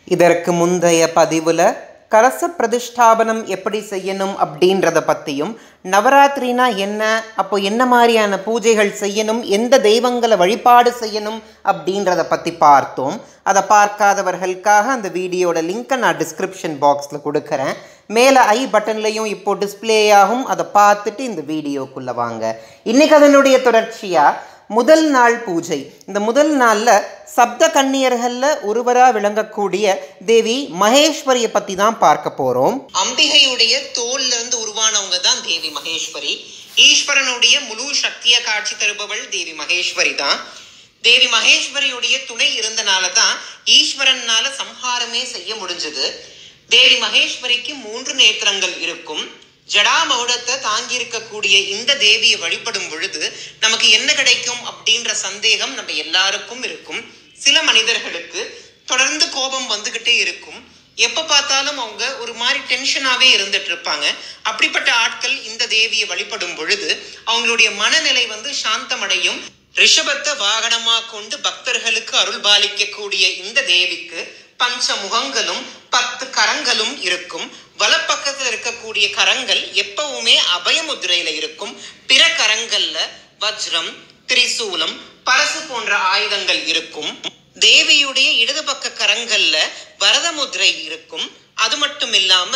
இதற்கு முந்தைய பதிவில் கலச பிரதிஷ்டாபனம் எப்படி செய்யணும் அப்படின்றத பற்றியும் நவராத்திரினா என்ன அப்போ என்ன மாதிரியான பூஜைகள் செய்யணும் எந்த தெய்வங்களை வழிபாடு செய்யணும் அப்படின்றத பற்றி பார்த்தோம் அதை பார்க்காதவர்களுக்காக அந்த வீடியோட லிங்க்கை நான் டிஸ்கிரிப்ஷன் பாக்ஸில் கொடுக்குறேன் மேலே ஐ பட்டன்லையும் இப்போ டிஸ்ப்ளே ஆகும் அதை பார்த்துட்டு இந்த வீடியோக்குள்ளே வாங்க இன்றைக்கி அதனுடைய தொடர்ச்சியாக முதல் நாள் பூஜை இந்த முதல் நாளில் சப்த கன்னியர்களில் ஒருவராக விளங்கக்கூடிய தேவி மகேஸ்வரியை பற்றி தான் பார்க்க போகிறோம் அம்பிகையுடைய தோல்ல இருந்து உருவானவங்க தான் தேவி மகேஸ்வரி ஈஸ்வரனுடைய முழு சக்தியை காட்சி தருபவள் தேவி மகேஸ்வரி தான் தேவி மகேஸ்வரியுடைய துணை இருந்தனால தான் ஈஸ்வரனால சம்ஹாரமே செய்ய முடிஞ்சது தேவி மகேஸ்வரிக்கு மூன்று நேத்திரங்கள் இருக்கும் ஜடாமகுடத்தை தாங்கி இருக்கக்கூடிய இந்த தேவியை வழிபடும் பொழுது நமக்கு என்ன கிடைக்கும் அப்படின்ற சந்தேகம் நம்ம எல்லாருக்கும் இருக்கும் சில மனிதர்களுக்கு தொடர்ந்து கோபம் வந்துகிட்டே இருக்கும் எப்ப பார்த்தாலும் அவங்க ஒரு மாதிரி டென்ஷனாவே இருந்துட்டு இருப்பாங்க அப்படிப்பட்ட ஆட்கள் இந்த தேவியை வழிபடும் பொழுது அவங்களுடைய மனநிலை வந்து சாந்தமடையும் ரிஷபத்தை வாகனமா கொண்டு பக்தர்களுக்கு அருள் பாலிக்கக்கூடிய இந்த தேவிக்கு பஞ்ச முகங்களும் பத்து கரங்களும் இருக்கும் வலப்பக்கத்துல இருக்கக்கூடிய கரங்கள் எப்பவுமே அபயமுத்திரையில இருக்கும் பிற கரங்கள்ல வஜ்ரம் திரிசூலம் பரசு போன்ற ஆயுதங்கள் இருக்கும் தேவியுடைய இடது பக்க கரங்கள்ல வரத முத்திரை இருக்கும் அது மட்டும் இல்லாம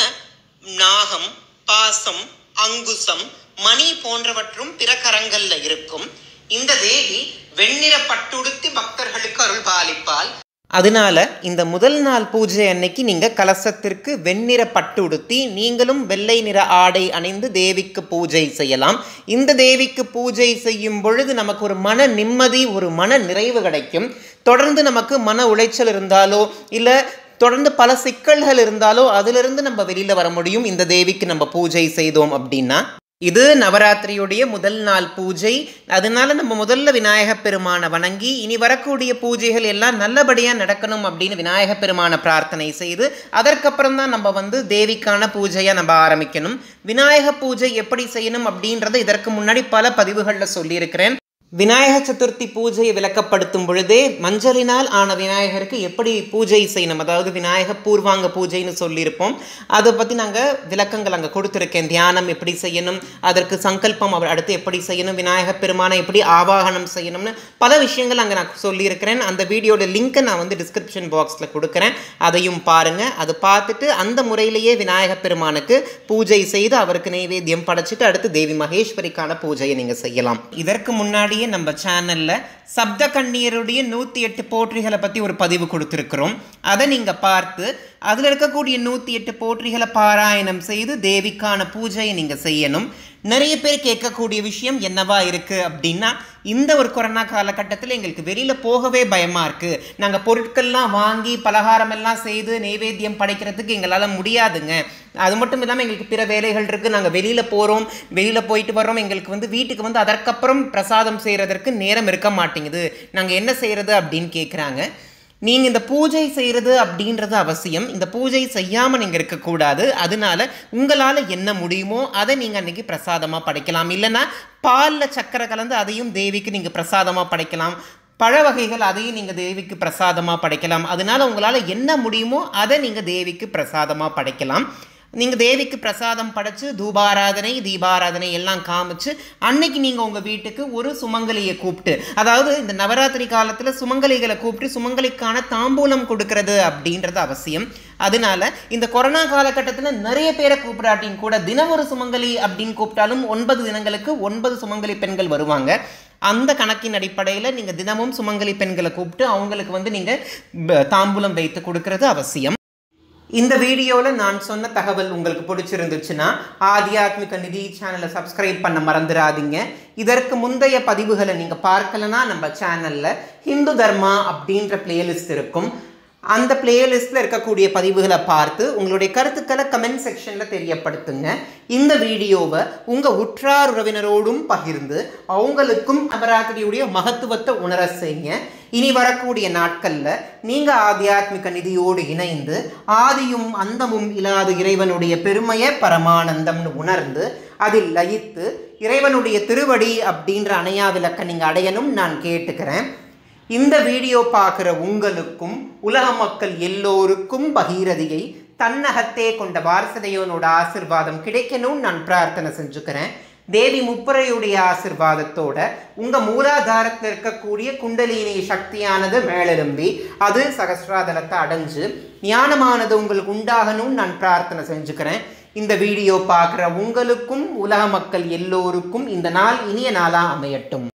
நாகம் பாசம் அங்குசம் மணி போன்றவற்றும் பிற கரங்கள்ல இருக்கும் இந்த தேவி வெண்ணிற பட்டுடுத்தி பக்தர்களுக்கு அருள் பாலிப்பால் அதனால இந்த முதல் நாள் பூஜை அன்னைக்கு நீங்கள் கலசத்திற்கு வெண்ணிற பட்டு உடுத்தி நீங்களும் வெள்ளை நிற ஆடை அணிந்து தேவிக்கு பூஜை செய்யலாம் இந்த தேவிக்கு பூஜை செய்யும் பொழுது நமக்கு ஒரு மன நிம்மதி ஒரு மன நிறைவு கிடைக்கும் தொடர்ந்து நமக்கு மன உளைச்சல் இருந்தாலோ இல்லை தொடர்ந்து பல சிக்கல்கள் இருந்தாலோ அதிலிருந்து நம்ம வெளியில் வர முடியும் இந்த தேவிக்கு நம்ம பூஜை செய்தோம் அப்படின்னா இது நவராத்திரியுடைய முதல் நாள் பூஜை அதனால நம்ம முதல்ல விநாயக பெருமானை வணங்கி இனி வரக்கூடிய பூஜைகள் எல்லாம் நல்லபடியாக நடக்கணும் அப்படின்னு விநாயக பெருமானை பிரார்த்தனை செய்து அதற்கப்புறம் தான் நம்ம வந்து தேவிக்கான பூஜையை நம்ம ஆரம்பிக்கணும் விநாயக பூஜை எப்படி செய்யணும் அப்படின்றத இதற்கு முன்னாடி பல பதிவுகளில் சொல்லியிருக்கிறேன் விநாயக சதுர்த்தி பூஜையை விளக்கப்படுத்தும் பொழுதே மஞ்சளினால் ஆன விநாயகருக்கு எப்படி பூஜை செய்யணும் அதாவது விநாயக பூர்வாங்க பூஜைன்னு சொல்லியிருப்போம் அதை பற்றி நாங்கள் விளக்கங்கள் அங்கே கொடுத்துருக்கேன் தியானம் எப்படி செய்யணும் அதற்கு சங்கல்பம் அவர் அடுத்து எப்படி செய்யணும் விநாயக பெருமானை எப்படி ஆவாகனம் செய்யணும்னு பல விஷயங்கள் அங்கே நான் சொல்லியிருக்கிறேன் அந்த வீடியோட லிங்க்கை நான் வந்து டிஸ்கிரிப்ஷன் பாக்ஸில் கொடுக்குறேன் அதையும் பாருங்கள் அதை பார்த்துட்டு அந்த முறையிலேயே விநாயக பெருமானுக்கு பூஜை செய்து அவருக்கு நைவேத்தியம் படைச்சிட்டு அடுத்து தேவி மகேஸ்வரிக்கான பூஜையை நீங்கள் செய்யலாம் இதற்கு முன்னாடி முன்னாடியே நம்ம சேனலில் சப்த கண்ணீருடைய நூற்றி எட்டு போற்றிகளை பற்றி ஒரு பதிவு கொடுத்துருக்குறோம் அதை நீங்கள் பார்த்து அதில் இருக்கக்கூடிய நூற்றி எட்டு போற்றிகளை பாராயணம் செய்து தேவிக்கான பூஜையை நீங்கள் செய்யணும் நிறைய பேர் கேட்கக்கூடிய விஷயம் என்னவா இருக்குது அப்படின்னா இந்த ஒரு கொரோனா காலகட்டத்தில் எங்களுக்கு வெளியில் போகவே பயமாக இருக்குது நாங்கள் பொருட்கள்லாம் வாங்கி பலகாரம் எல்லாம் செய்து நைவேத்தியம் படைக்கிறதுக்கு எங்களால் முடியாதுங்க அது மட்டும் இல்லாமல் எங்களுக்கு பிற வேலைகள் இருக்குது நாங்கள் வெளியில் போகிறோம் வெளியில் போயிட்டு வர்றோம் எங்களுக்கு வந்து வீட்டுக்கு வந்து அதற்கப்புறம் பிரசாதம் செய்கிறதற்கு நேரம் இருக்க மாட்டேங்குது நாங்கள் என்ன செய்கிறது அப்படின்னு கேட்குறாங்க நீங்கள் இந்த பூஜை செய்கிறது அப்படின்றது அவசியம் இந்த பூஜை செய்யாமல் நீங்கள் இருக்கக்கூடாது அதனால உங்களால் என்ன முடியுமோ அதை நீங்கள் அன்றைக்கி பிரசாதமாக படைக்கலாம் இல்லைன்னா பாலில் சக்கரை கலந்து அதையும் தேவிக்கு நீங்கள் பிரசாதமாக படைக்கலாம் பழ வகைகள் அதையும் நீங்கள் தேவிக்கு பிரசாதமாக படைக்கலாம் அதனால உங்களால் என்ன முடியுமோ அதை நீங்கள் தேவிக்கு பிரசாதமாக படைக்கலாம் நீங்கள் தேவிக்கு பிரசாதம் படைச்சு தூபாராதனை தீபாராதனை எல்லாம் காமிச்சு அன்னைக்கு நீங்கள் உங்கள் வீட்டுக்கு ஒரு சுமங்கலியை கூப்பிட்டு அதாவது இந்த நவராத்திரி காலத்தில் சுமங்கலிகளை கூப்பிட்டு சுமங்கலிக்கான தாம்பூலம் கொடுக்கறது அப்படின்றது அவசியம் அதனால இந்த கொரோனா காலகட்டத்தில் நிறைய பேரை கூப்பிடாட்டின் கூட தினம் ஒரு சுமங்கலி அப்படின்னு கூப்பிட்டாலும் ஒன்பது தினங்களுக்கு ஒன்பது சுமங்கலி பெண்கள் வருவாங்க அந்த கணக்கின் அடிப்படையில் நீங்கள் தினமும் சுமங்கலி பெண்களை கூப்பிட்டு அவங்களுக்கு வந்து நீங்கள் தாம்பூலம் வைத்து கொடுக்கறது அவசியம் இந்த வீடியோவில் நான் சொன்ன தகவல் உங்களுக்கு பிடிச்சிருந்துச்சுன்னா ஆத்தியாத்மிக நிதி சேனலை சப்ஸ்கிரைப் பண்ண மறந்துடாதீங்க இதற்கு முந்தைய பதிவுகளை நீங்கள் பார்க்கலனா நம்ம சேனலில் ஹிந்து தர்மா அப்படின்ற பிளேலிஸ்ட் இருக்கும் அந்த பிளேலிஸ்ட்டில் இருக்கக்கூடிய பதிவுகளை பார்த்து உங்களுடைய கருத்துக்களை கமெண்ட் செக்ஷனில் தெரியப்படுத்துங்க இந்த வீடியோவை உங்கள் உற்றார் உறவினரோடும் பகிர்ந்து அவங்களுக்கும் நவராத்திரியுடைய மகத்துவத்தை உணர செய்யுங்க இனி வரக்கூடிய நாட்களில் நீங்கள் ஆத்தியாத்மிக நிதியோடு இணைந்து ஆதியும் அந்தமும் இல்லாத இறைவனுடைய பெருமையை பரமானந்தம்னு உணர்ந்து அதில் லயித்து இறைவனுடைய திருவடி அப்படின்ற அணையா விளக்க நீங்கள் அடையணும் நான் கேட்டுக்கிறேன் இந்த வீடியோ பார்க்குற உங்களுக்கும் உலக மக்கள் எல்லோருக்கும் பகீரதியை தன்னகத்தே கொண்ட வாரசதையோனோட ஆசிர்வாதம் கிடைக்கணும்னு நான் பிரார்த்தனை செஞ்சுக்கிறேன் தேவி முப்பரையுடைய ஆசிர்வாதத்தோட உங்க மூலாதாரத்தில் இருக்கக்கூடிய குண்டலினி சக்தியானது மேலெலும்பி அது சகசிராதலத்தை அடைஞ்சு ஞானமானது உங்களுக்கு உண்டாகணும்னு நான் பிரார்த்தனை செஞ்சுக்கிறேன் இந்த வீடியோ பார்க்குற உங்களுக்கும் உலக மக்கள் எல்லோருக்கும் இந்த நாள் இனிய நாளாக அமையட்டும்